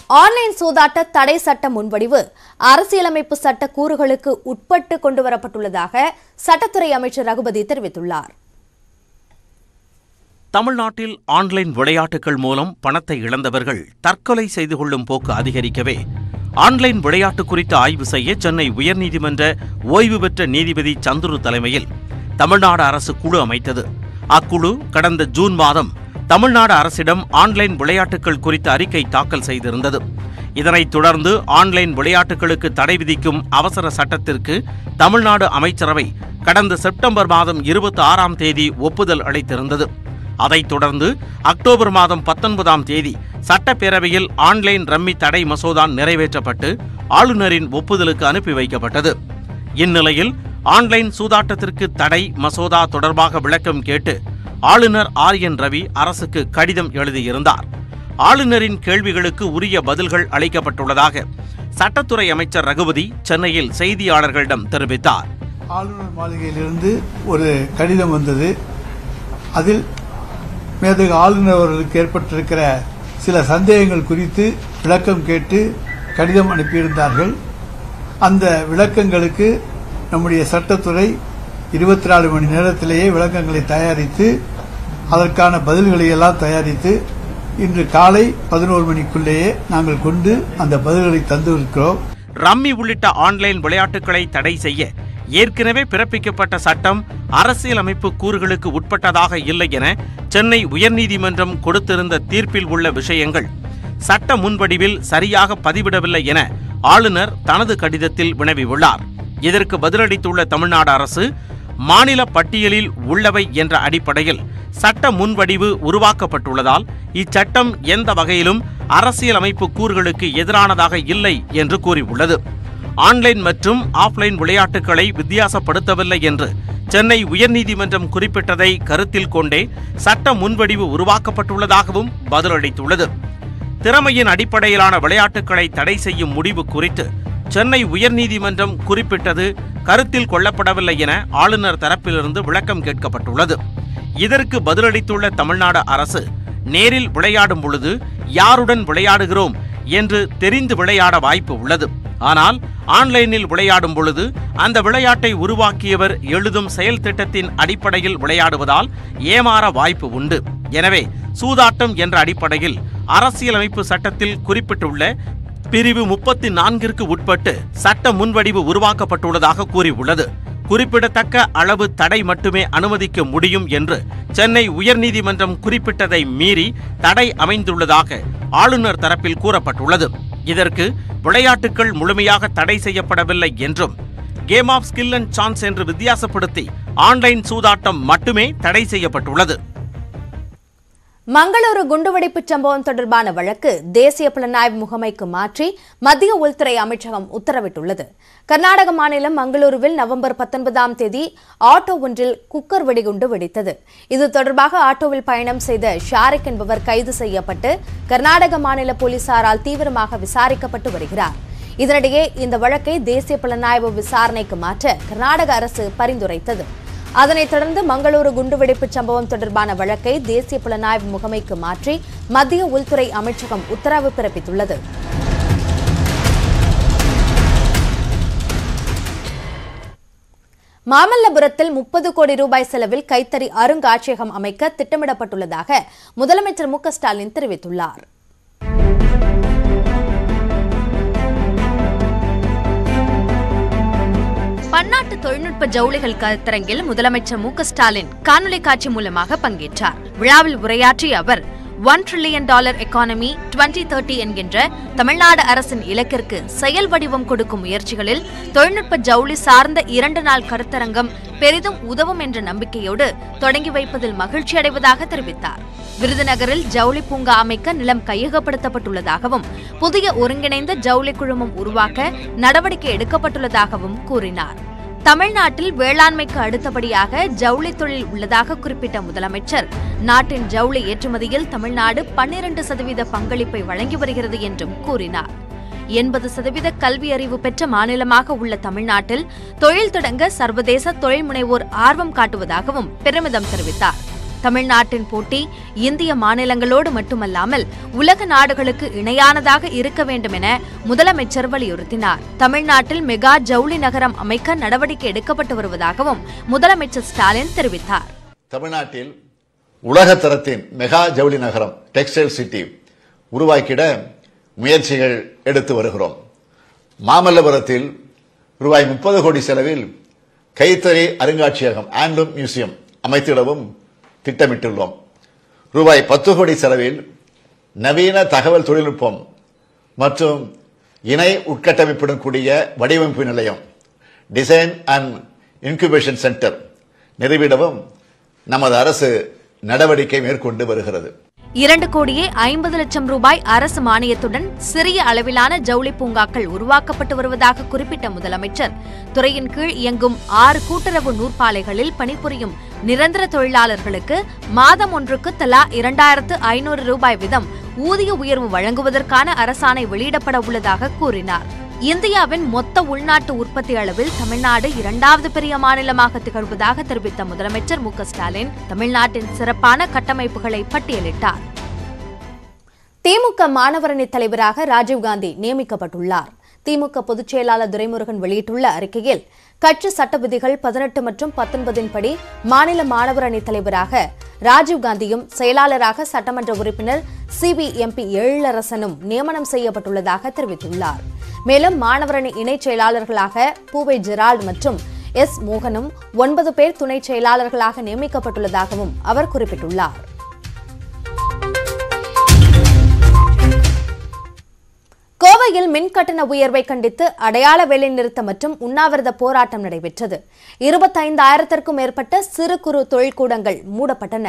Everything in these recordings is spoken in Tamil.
ஆன்லைன் சூதாட்ட தடை சட்ட முன்வடிவு அரசியலமைப்பு சட்ட கூறுகளுக்கு உட்பட்டு கொண்டுவரப்பட்டுள்ளதாக சட்டத்துறை அமைச்சர் ரகுபதி தெரிவித்துள்ளார் தமிழ்நாட்டில் ஆன்லைன் விளையாட்டுகள் மூலம் பணத்தை இழந்தவர்கள் தற்கொலை செய்து கொள்ளும் போக்கு அதிகரிக்கவே ஆன்லைன் விளையாட்டு குறித்து ஆய்வு செய்ய சென்னை உயர்நீதிமன்ற ஓய்வு பெற்ற நீதிபதி சந்துரு தலைமையில் தமிழ்நாடு அரசு குழு அமைத்தது அக்குழு கடந்த ஜூன் மாதம் தமிழ்நாடு அரசிடம் ஆன்லைன் விளையாட்டுகள் குறித்த அறிக்கை தாக்கல் செய்திருந்தது இதனைத் தொடர்ந்து ஆன்லைன் விளையாட்டுகளுக்கு தடை விதிக்கும் அவசர சட்டத்திற்கு தமிழ்நாடு அமைச்சரவை கடந்த செப்டம்பர் மாதம் இருபத்தி ஆறாம் தேதி ஒப்புதல் அளித்திருந்தது அதைத் தொடர்ந்து அக்டோபர் மாதம் பத்தொன்பதாம் தேதி சட்டப்பேரவையில் ஆன்லைன் ரம்மி தடை மசோதா நிறைவேற்றப்பட்டு ஆளுநரின் ஒப்புதலுக்கு அனுப்பி வைக்கப்பட்டது இந்நிலையில் ஆன்லைன் சூதாட்டத்திற்கு தடை மசோதா தொடர்பாக விளக்கம் கேட்டு ஆளுநர் ஆர் என் ரவி அரசுக்கு கடிதம் எழுதியிருந்தார் ஆளுநரின் கேள்விகளுக்கு உரிய பதில்கள் அளிக்கப்பட்டுள்ளதாக சட்டத்துறை அமைச்சர் ரகுபதி சென்னையில் செய்தியாளர்களிடம் தெரிவித்தார் ஆளுநர் மாளிகையிலிருந்து ஒரு கடிதம் வந்தது அதில் மேதகு ஆளுநர் அவர்களுக்கு ஏற்பட்டிருக்கிற சில சந்தேகங்கள் குறித்து விளக்கம் கேட்டு கடிதம் அனுப்பியிருந்தார்கள் அந்த விளக்கங்களுக்கு நம்முடைய சட்டத்துறை இருபத்தி நாலு மணி நேரத்திலேயே விளக்கங்களை தயாரித்து அதற்கான பதில்களை எல்லாம் தயாரித்து இன்று காலை பதினோரு மணிக்குள்ளேயே நாங்கள் கொண்டு அந்த பதில்களை தந்திருக்கிறோம் ரம்மி உள்ளிட்ட ஆன்லைன் விளையாட்டுகளை தடை செய்ய ஏற்கனவே பிறப்பிக்கப்பட்ட சட்டம் அரசியலமைப்பு கூறுகளுக்கு உட்பட்டதாக இல்லை என சென்னை உயர்நீதிமன்றம் கொடுத்திருந்த தீர்ப்பில் உள்ள விஷயங்கள் சட்ட முன்வடிவில் சரியாக பதிவிடவில்லை என ஆளுநர் தனது கடிதத்தில் வினவியுள்ளார் இதற்கு பதிலளித்துள்ள தமிழ்நாடு அரசு மாநில பட்டியலில் உள்ளவை என்ற அடிப்படையில் சட்ட முன்வடிவு உருவாக்கப்பட்டுள்ளதால் இச்சட்டம் எந்த வகையிலும் அரசியலமைப்பு கூறுகளுக்கு எதிரானதாக இல்லை என்று கூறியுள்ளது ஆன்லைன் மற்றும் ஆஃப்லைன் விளையாட்டுகளை வித்தியாசப்படுத்தவில்லை என்று சென்னை உயர்நீதிமன்றம் குறிப்பிட்டதை கருத்தில் கொண்டே சட்ட முன்வடிவு உருவாக்கப்பட்டுள்ளதாகவும் பதிலளித்துள்ளது திறமையின் அடிப்படையிலான விளையாட்டுகளை தடை செய்யும் முடிவு குறித்து சென்னை உயர்நீதிமன்றம் குறிப்பிட்டது கருத்தில் கொள்ளப்படவில்லை என ஆளுநர் தரப்பிலிருந்து விளக்கம் கேட்கப்பட்டுள்ளது இதற்கு பதிலளித்துள்ள தமிழ்நாடு அரசு நேரில் விளையாடும் பொழுது யாருடன் விளையாடுகிறோம் என்று தெரிந்து விளையாட வாய்ப்பு உள்ளது ஆனால் ஆன்லைனில் விளையாடும் பொழுது அந்த விளையாட்டை உருவாக்கியவர் எழுதும் செயல் திட்டத்தின் அடிப்படையில் விளையாடுவதால் ஏமாற வாய்ப்பு உண்டு எனவே சூதாட்டம் என்ற அடிப்படையில் அரசியலமைப்பு சட்டத்தில் குறிப்பிட்டுள்ள பிரிவு முப்பத்தி நான்கிற்கு உட்பட்டு சட்ட முன்வடிவு உருவாக்கப்பட்டுள்ளதாக கூறியுள்ளது குறிப்பிடத்தக்க அளவு தடை மட்டுமே அனுமதிக்க முடியும் என்று சென்னை உயர்நீதிமன்றம் குறிப்பிட்டதை மீறி தடை அமைந்துள்ளதாக ஆளுநர் தரப்பில் கூறப்பட்டுள்ளது இதற்கு விளையாட்டுகள் முழுமையாக தடை செய்யப்படவில்லை என்றும் game of skill and chance என்று வித்தியாசப்படுத்தி ஆன்லைன் சூதாட்டம் மட்டுமே தடை செய்யப்பட்டுள்ளது மங்களூரு குண்டுவெடிப்பு சம்பவம் தொடர்பான வழக்கு தேசிய புலனாய்வு முகமைக்கு மாற்றி மத்திய உள்துறை அமைச்சகம் உத்தரவிட்டுள்ளது கர்நாடக மாநிலம் மங்களூருவில் நவம்பர் பத்தொன்பதாம் தேதி ஆட்டோ ஒன்றில் குக்கர் வெடிகுண்டு வெடித்தது இது தொடர்பாக ஆட்டோவில் பயணம் செய்த ஷாரிக் என்பவர் கைது செய்யப்பட்டு கர்நாடக மாநில போலீசாரால் தீவிரமாக விசாரிக்கப்பட்டு வருகிறார் இதனிடையே இந்த வழக்கை தேசிய புலனாய்வு விசாரணைக்கு மாற்ற கர்நாடக அரசு பரிந்துரைத்தது அதனைத் தொடர்ந்து மங்களூரு குண்டுவெடிப்பு சம்பவம் தொடர்பான வழக்கை தேசிய புலனாய்வு முகமைக்கு மாற்றி மத்திய உள்துறை அமைச்சகம் உத்தரவு பிறப்பித்துள்ளது மாமல்லபுரத்தில் முப்பது கோடி ரூபாய் செலவில் கைத்தறி அருங்காட்சியகம் அமைக்க திட்டமிடப்பட்டுள்ளதாக முதலமைச்சர் மு க ஸ்டாலின் தெரிவித்துள்ளார் பன்னாட்டு தொழில்நுட்ப ஜவுளிகள் கருத்தரங்கில் முதலமைச்சர் மு க ஸ்டாலின் காணொலி காட்சி மூலமாக பங்கேற்றார் விழாவில் உரையாற்றிய அவர் one trillion dollar economy 2030 thirty என்கின்ற தமிழ்நாடு அரசின் இலக்கிற்கு செயல் வடிவம் கொடுக்கும் முயற்சிகளில் தொழில்நுட்ப ஜவுளி சார்ந்த இரண்டு நாள் கருத்தரங்கம் பெரிதும் உதவும் என்ற நம்பிக்கையோடு தொடங்கி வைப்பதில் மகிழ்ச்சி அடைவதாக தெரிவித்தார் விருதுநகரில் ஜவுளி பூங்கா அமைக்க நிலம் கையகப்படுத்தப்பட்டுள்ளதாகவும் புதிய ஒருங்கிணைந்த ஜவுளி குழுமம் உருவாக்க நடவடிக்கை எடுக்கப்பட்டுள்ளதாகவும் கூறினார் தமிழ்நாட்டில் வேளாண்மைக்கு அடுத்தபடியாக ஜவுளி தொழில் உள்ளதாக குறிப்பிட்ட முதலமைச்சர் நாட்டின் ஜவுளி ஏற்றுமதியில் தமிழ்நாடு பன்னிரண்டு சதவீத பங்களிப்பை வழங்கி வருகிறது என்றும் கூறினார் எண்பது சதவீத கல்வி அறிவு பெற்ற மாநிலமாக உள்ள தமிழ்நாட்டில் தொழில் தொடங்க சர்வதேச தொழில் முனைவோர் ஆர்வம் காட்டுவதாகவும் பெருமிதம் தெரிவித்தார் தமிழ்நாட்டின் போட்டி இந்திய மாநிலங்களோடு மட்டுமல்லாமல் உலக நாடுகளுக்கு இணையானதாக இருக்க வேண்டும் என முதலமைச்சர் வலியுறுத்தினார் தமிழ்நாட்டில் மெகா ஜவுளி நகரம் அமைக்க நடவடிக்கை எடுக்கப்பட்டு வருவதாகவும் முதலமைச்சர் ஸ்டாலின் தெரிவித்தார் தமிழ்நாட்டில் உலக தரத்தின் மெகா ஜவுளி நகரம் டெக்ஸ்டைல் சிட்டி உருவாக்கிட முயற்சிகள் எடுத்து வருகிறோம் மாமல்லபுரத்தில் ரூபாய் முப்பது கோடி செலவில் கைத்தறி அருங்காட்சியகம் ஆண்ட்லூம் மியூசியம் அமைத்திடவும் திட்டமிட்டுள்ளோம் ரூபாய் பத்து கோடி செலவில் நவீன தகவல் தொழில்நுட்பம் மற்றும் இணை உட்கட்டமைப்புடன் கூடிய வடிவமைப்பு நிலையம் டிசைன் அண்ட் இன்குபேஷன் சென்டர் நிறுவிடவும் நமது அரசு நடவடிக்கை மேற்கொண்டு வருகிறது இரண்டு கோடியே ஐம்பது லட்சம் ரூபாய் அரசு மானியத்துடன் சிறிய அளவிலான ஜவுளி பூங்காக்கள் உருவாக்கப்பட்டு வருவதாக குறிப்பிட்ட முதலமைச்சர் துறையின் கீழ் இயங்கும் ஆறு கூட்டுறவு நூற்பாலைகளில் பணிபுரியும் நிரந்தர தொழிலாளர்களுக்கு மாதம் ஒன்றுக்கு தலா இரண்டாயிரத்து ஐநூறு ரூபாய் வீதம் ஊதிய உயர்வு வழங்குவதற்கான அரசாணை வெளியிடப்பட உள்ளதாக கூறினார் இந்தியாவின் மொத்த உள்நாட்டு உற்பத்தி அளவில் தமிழ்நாடு இரண்டாவது பெரிய மாநிலமாக திகழ்வதாக தெரிவித்த முதலமைச்சர் மு க ஸ்டாலின் தமிழ்நாட்டின் சிறப்பான கட்டமைப்புகளை பட்டியலிட்டார் திமுக மாணவரணி தலைவராக ராஜீவ்காந்தி நியமிக்கப்பட்டுள்ளார் திமுக பொதுச் செயலாளர் துரைமுருகன் வெளியிட்டுள்ள அறிக்கையில் கட்சி சட்ட விதிகள் பதினெட்டு மற்றும் பத்தொன்பதின் படி மாநில மாணவர் அணி தலைவராக ராஜீவ்காந்தியும் செயலாளராக சட்டமன்ற உறுப்பினர் சிபி எம்பி எழிலரசனும் நியமனம் செய்யப்பட்டுள்ளதாக தெரிவித்துள்ளார் மேலும் மாணவரணி இணைச் செயலாளர்களாக பூவை ஜெரால்ட் மற்றும் எஸ் மோகனும் ஒன்பது பேர் துணை செயலாளர்களாக நியமிக்கப்பட்டுள்ளதாகவும் அவர் குறிப்பிட்டுள்ளார் கோவையில் மின் கட்டண உயர்வை கண்டித்து அடையாள வேலைநிறுத்தம் மற்றும் உண்ணாவிரத போராட்டம் நடைபெற்றது இருபத்தைந்தாயிரத்திற்கும் மேற்பட்ட சிறு குறு தொழிற்கூடங்கள் மூடப்பட்டன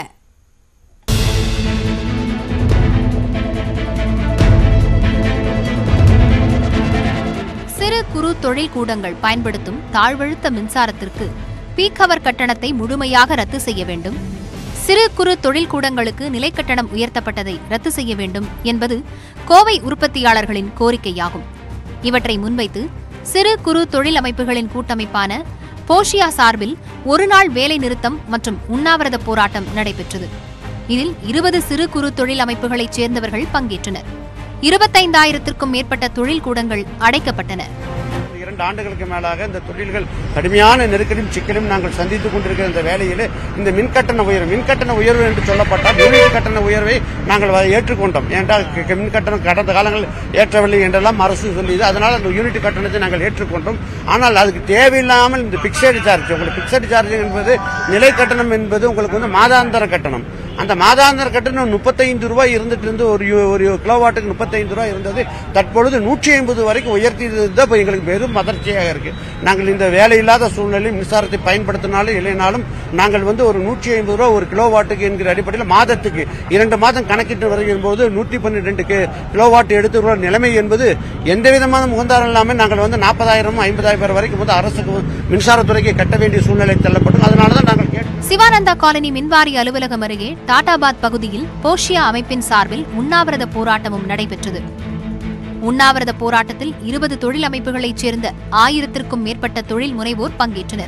சிறு குறு தொழில் கூடங்கள் பயன்படுத்தும் தாழ்வழுத்த மின்சாரத்திற்கு பீக் ஹவர் கட்டணத்தை முழுமையாக ரத்து செய்ய வேண்டும் சிறு குறு தொழில் கூடங்களுக்கு நிலைக்கட்டணம் உயர்த்தப்பட்டதை ரத்து செய்ய வேண்டும் என்பது கோவை உற்பத்தியாளர்களின் கோரிக்கையாகும் இவற்றை முன்வைத்து சிறு குறு தொழில் அமைப்புகளின் கூட்டமைப்பான போஷியா சார்பில் ஒருநாள் வேலை நிறுத்தம் மற்றும் உண்ணாவிரத போராட்டம் நடைபெற்றது இதில் இருபது சிறு குறு தொழில் அமைப்புகளைச் சேர்ந்தவர்கள் பங்கேற்றனர் இருபத்தைந்தாயிரத்திற்கும் மேற்பட்ட தொழில் கூடங்கள் அடைக்கப்பட்டன இரண்டு ஆண்டுகளுக்கு மேலாக இந்த தொழில்கள் கடுமையான நெருக்கடியும் சிக்கலும் நாங்கள் சந்தித்துக் கொண்டிருக்கிற இந்த வேளையில் இந்த மின்கட்டண உயர்வு மின்கட்டண உயர்வு என்று சொல்லப்பட்டால் யூனிட் கட்டண உயர்வை நாங்கள் வ- ஏற்றுக்கொண்டோம் ஏனென்றால் க- க- மின்கட்டணம் கடந்த காலங்களில் ஏற்றவில்லை என்றெல்லாம் அரசு சொல்லியது அதனால் அந்த யூனிட் கட்டணத்தை நாங்கள் ஏற்றுக்கொண்டோம் ஆனால் அதுக்கு தேவையில்லாமல் இந்த பிக்சடு சார்ஜ் உங்களுக்கு பிக்சடு சார்ஜ் என்பது நிலை கட்டணம் என்பது உங்களுக்கு வந்து மாதாந்திர கட்டணம் அந்த மாதாந்திர கட்டணம் முப்பத்தைந்து ரூபாய் இருந்துட்டு இருந்து ஒரு யு- ஒரு கிலோவாட்டுக்கு முப்பத்தைந்து ரூபாய் இருந்தது தற்பொழுது நூற்றி ஐம்பது வரைக்கும் உயர்த்தி தான் இப்போ எங்களுக்கு பெரும் அதிர்ச்சியாக இருக்கு நாங்கள் இந்த வேலையில்லாத சூழ்நிலையில் மின்சாரத்தை பயன்படுத்தினாலும் இல்லைனாலும் நாங்கள் வந்து ஒரு நூற்றி ஐம்பது ரூபாய் ஒரு கிலோவாட்டுக்கு என்கிற அடிப்படையில் மாதத்துக்கு இரண்டு மாதம் கணக்கிட்டு வருகிற போது நூற்றி பன்னிரெண்டு கிலோவாட் எடுத்து வர நிலைமை என்பது எந்த விதமான முகந்தாரம் இல்லாமல் நாங்கள் வந்து நாற்பதாயிரம் ஐம்பதாயிரம் வரைக்கும் வந்து அரசுக்கு மின்சாரத்துறைக்கு கட்ட வேண்டிய சூழ்நிலை தள்ளப்படும் அதனால தான் நாங்கள் கேட்டு சிவானந்தா காலனி மின்வாரிய அலுவலகம் அருகே டாடாபாத் பகுதியில் போஷியா அமைப்பின் சார்பில் உண்ணாவிரத போராட்டமும் நடைபெற்றது உண்ணாவிரத போராட்டத்தில் இருபது தொழில் அமைப்புகளைச் சேர்ந்த ஆயிரத்திற்கும் மேற்பட்ட தொழில் முனைவோர் பங்கேற்றனர்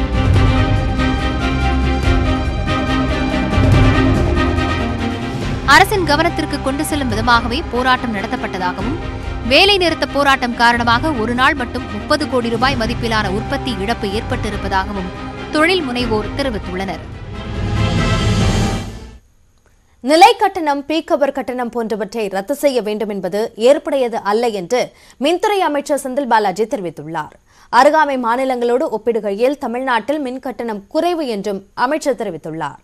அரசின் கவனத்திற்கு கொண்டு செல்லும் விதமாகவே போராட்டம் நடத்தப்பட்டதாகவும் வேலை நிறுத்த போராட்டம் காரணமாக ஒரு நாள் மட்டும் முப்பது கோடி ரூபாய் மதிப்பிலான உற்பத்தி இழப்பு ஏற்பட்டிருப்பதாகவும் தொழில் முனைவோர் தெரிவித்துள்ளனர் நிலை கட்டணம் பீக் அவர் கட்டணம் போன்றவற்றை ரத்து செய்ய வேண்டும் என்பது ஏற்புடையது அல்ல என்று மின்துறை அமைச்சர் செந்தில் பாலாஜி தெரிவித்துள்ளார் அருகாமை மாநிலங்களோடு ஒப்பிடுகையில் தமிழ்நாட்டில் மின் கட்டணம் குறைவு என்றும் அமைச்சர் தெரிவித்துள்ளார்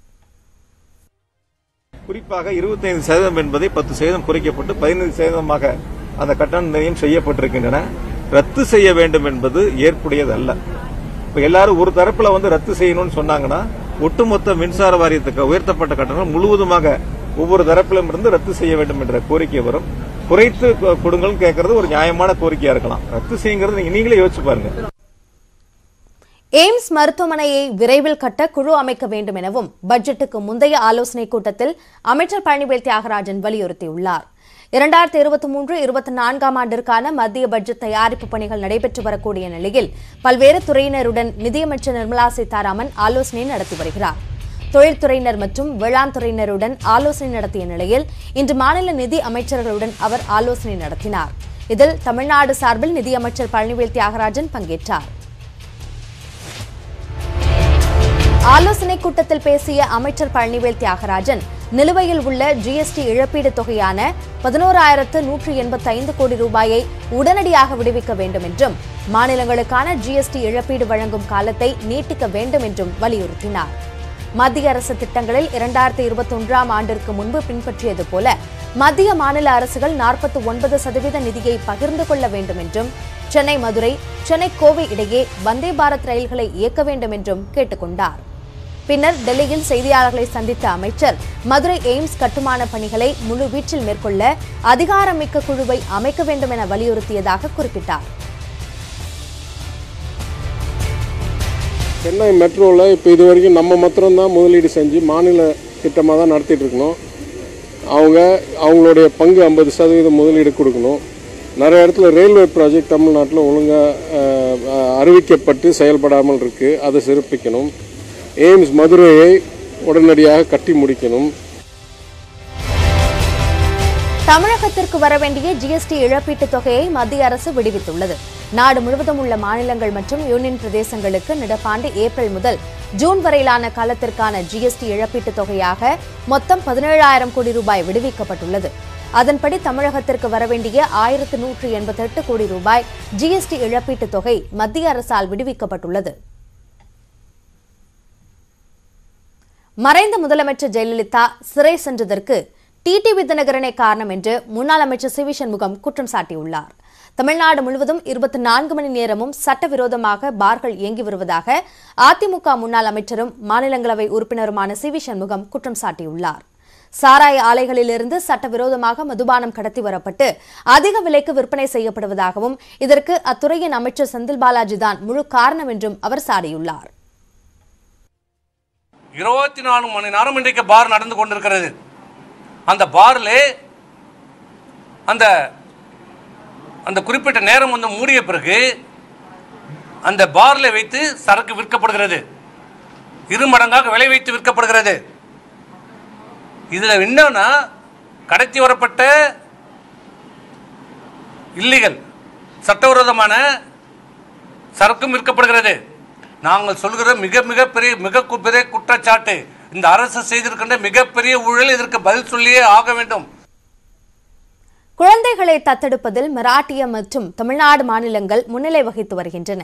குறிப்பாக 25% சதவீதம் என்பதை பத்து சதவீதம் குறைக்கப்பட்டு பதினைந்து சதவீதமாக அந்த கட்டண நிர்ணயம் செய்யப்பட்டிருக்கின்றன ரத்து செய்ய வேண்டும் என்பது ஏற்புடையது அல்ல இப்ப எல்லாரும் ஒரு தரப்புல வந்து ரத்து செய்யணும்னு சொன்னாங்கன்னா ஒட்டுமொத்த மின்சார வாரியத்துக்கு உயர்த்தப்பட்ட கட்டணம் முழுவதுமாக ஒவ்வொரு தரப்பிலும் இருந்து ரத்து செய்ய வேண்டும் என்ற கோரிக்கை வரும் குறைத்து கொ- கொடுங்கள்னு கேட்கறது ஒரு நியாயமான கோரிக்கையா இருக்கலாம் ரத்து செய்யுங்கிறது நீங்க நீங்களே யோசிச்சு பாருங்க எய்ம்ஸ் மருத்துவமனையை விரைவில் கட்ட குழு அமைக்க வேண்டும் எனவும் பட்ஜெட்டுக்கு முந்தைய ஆலோசனைக் கூட்டத்தில் அமைச்சர் பழனிவேல் தியாகராஜன் வலியுறுத்தியுள்ளார் இரண்டாயிரத்தி இருபத்தி மூன்று இருபத்தி நான்காம் ஆண்டிற்கான மத்திய பட்ஜெட் தயாரிப்பு பணிகள் நடைபெற்று வரக்கூடிய நிலையில் பல்வேறு துறையினருடன் நிதியமைச்சர் நிர்மலா சீதாராமன் ஆலோசனை நடத்தி வருகிறார் தொழில்துறையினர் மற்றும் வேளாண் துறையினருடன் ஆலோசனை நடத்திய நிலையில் இன்று மாநில நிதி அமைச்சர்களுடன் அவர் ஆலோசனை நடத்தினார் இதில் தமிழ்நாடு சார்பில் நிதியமைச்சர் பழனிவேல் தியாகராஜன் பங்கேற்றார் ஆலோசனை கூட்டத்தில் பேசிய அமைச்சர் பழனிவேல் தியாகராஜன் நிலுவையில் உள்ள ஜிஎஸ்டி இழப்பீடு தொகையான பதினோராயிரத்து நூற்று எண்பத்தைந்து கோடி ரூபாயை உடனடியாக விடுவிக்க வேண்டும் என்றும் மாநிலங்களுக்கான ஜிஎஸ்டி இழப்பீடு வழங்கும் காலத்தை நீட்டிக்க வேண்டும் என்றும் வலியுறுத்தினார் மத்திய அரசு திட்டங்களில் இரண்டாயிரத்தி இருபத்தி ஒன்றாம் ஆண்டிற்கு முன்பு பின்பற்றியது போல மத்திய மாநில அரசுகள் நாற்பத்தி ஒன்பது சதவீத நிதியை பகிர்ந்து கொள்ள வேண்டும் என்றும் சென்னை மதுரை சென்னை கோவை இடையே வந்தே பாரத் ரயில்களை இயக்க வேண்டும் என்றும் கேட்டுக்கொண்டார் பின்னர் டெல்லியில் செய்தியாளர்களை சந்தித்த அமைச்சர் மதுரை எய்ம்ஸ் கட்டுமான பணிகளை முழு வீச்சில் மேற்கொள்ள அதிகாரமிக்க குழுவை அமைக்க வேண்டும் என வலியுறுத்தியதாக குறிப்பிட்டார் சென்னை மெட்ரோவில் இப்போ இது வரைக்கும் நம்ம மாத்திரம்தான் முதலீடு செஞ்சு மாநில திட்டமாக தான் நடத்திட்டு இருக்கணும் அவங்க அவங்களுடைய பங்கு ஐம்பது சதவீதம் முதலீடு கொடுக்கணும் நிறைய இடத்துல ரயில்வே ப்ராஜெக்ட் தமிழ்நாட்டில் ஒழுங்காக அறிவிக்கப்பட்டு செயல்படாமல் இருக்குது அதை சிறப்பிக்கணும் எய்ம்ஸ் மதுரையை உடனடியாக கட்டி முடிக்கணும் தமிழகத்திற்கு வரவேண்டிய ஜிஎஸ்டி இழப்பீட்டுத் தொகையை மத்திய அரசு விடுவித்துள்ளது நாடு முழுவதும் உள்ள மாநிலங்கள் மற்றும் யூனியன் பிரதேசங்களுக்கு நடப்பாண்டு ஏப்ரல் முதல் ஜூன் வரையிலான காலத்திற்கான ஜிஎஸ்டி இழப்பீட்டுத் தொகையாக மொத்தம் பதினேழாயிரம் கோடி ரூபாய் விடுவிக்கப்பட்டுள்ளது அதன்படி தமிழகத்திற்கு வரவேண்டிய ஆயிரத்து நூற்று எண்பத்தெட்டு கோடி ரூபாய் ஜிஎஸ்டி இழப்பீட்டுத் தொகை மத்திய அரசால் விடுவிக்கப்பட்டுள்ளது மறைந்த முதலமைச்சர் ஜெயலலிதா சிறை சென்றதற்கு டிடிவி தினகரனே காரணம் என்று முன்னாள் அமைச்சர் சி வி சண்முகம் குற்றம் சாட்டியுள்ளார் தமிழ்நாடு முழுவதும் இருபத்தி நான்கு மணி நேரமும் சட்டவிரோதமாக பார்கள் இயங்கி வருவதாக அதிமுக முன்னாள் அமைச்சரும் மாநிலங்களவை உறுப்பினருமான சி வி சண்முகம் குற்றம் சாட்டியுள்ளார் சாராய ஆலைகளிலிருந்து சட்டவிரோதமாக மதுபானம் கடத்தி வரப்பட்டு அதிக விலைக்கு விற்பனை செய்யப்படுவதாகவும் இதற்கு அத்துறையின் அமைச்சர் செந்தில் பாலாஜி தான் முழு காரணம் என்றும் அவர் சாடியுள்ளார் இருபத்தி நாலு மணி நேரம் இன்றைக்கு பார் நடந்து கொண்டிருக்கிறது அந்த பாரில் அந்த அந்த குறிப்பிட்ட நேரம் வந்து மூடிய பிறகு அந்த பாரில் வைத்து சரக்கு விற்கப்படுகிறது இரு மடங்காக விலை வைத்து விற்கப்படுகிறது இதில் என்னன்னா கடத்தி வரப்பட்ட இல்லீகல் சட்டவிரோதமான சரக்கும் விற்கப்படுகிறது நாங்கள் சொல்கிற மிக மிக பெரிய மிக கு- பெரிய குற்றச்சாட்டு இந்த அரசு செய்திருக்கின்ற மிகப்பெரிய ஊழல் இதற்கு பதில் சொல்லியே ஆக வேண்டும் குழந்தைகளை தத்தெடுப்பதில் மராட்டிய மற்றும் தமிழ்நாடு மாநிலங்கள் முன்னிலை வகித்து வருகின்றன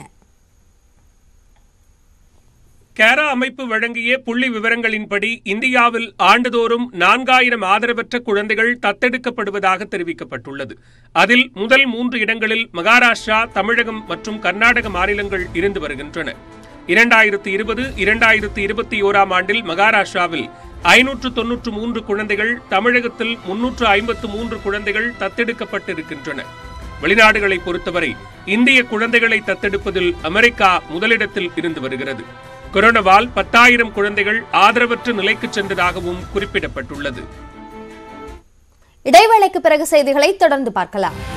கேரா அமைப்பு வழங்கிய புள்ளி விவரங்களின்படி இந்தியாவில் ஆண்டுதோறும் நான்காயிரம் ஆதரவற்ற குழந்தைகள் தத்தெடுக்கப்படுவதாக தெரிவிக்கப்பட்டுள்ளது அதில் முதல் மூன்று இடங்களில் மகாராஷ்டிரா தமிழகம் மற்றும் கர்நாடக மாநிலங்கள் இருந்து வருகின்றன இரண்டாயிரத்து இருபது இரண்டாயிரத்து இருபத்தி ஓராம் ஆண்டில் மகாராஷ்டிராவில் ஐநூற்று தொன்னூற்று மூன்று குழந்தைகள் தமிழகத்தில் முன்னூற்று ஐம்பத்து மூன்று குழந்தைகள் தத்தெடுக்கப்பட்டிருக்கின்றன வெளிநாடுகளை பொறுத்தவரை இந்திய குழந்தைகளை தத்தெடுப்பதில் அமெரிக்கா முதலிடத்தில் இருந்து வருகிறது கொரோனாவால் பத்தாயிரம் குழந்தைகள் ஆதரவற்ற நிலைக்கு சென்றதாகவும் குறிப்பிடப்பட்டுள்ளது இடைவேளைக்கு பிறகு செய்திகளை தொடர்ந்து பார்க்கலாம்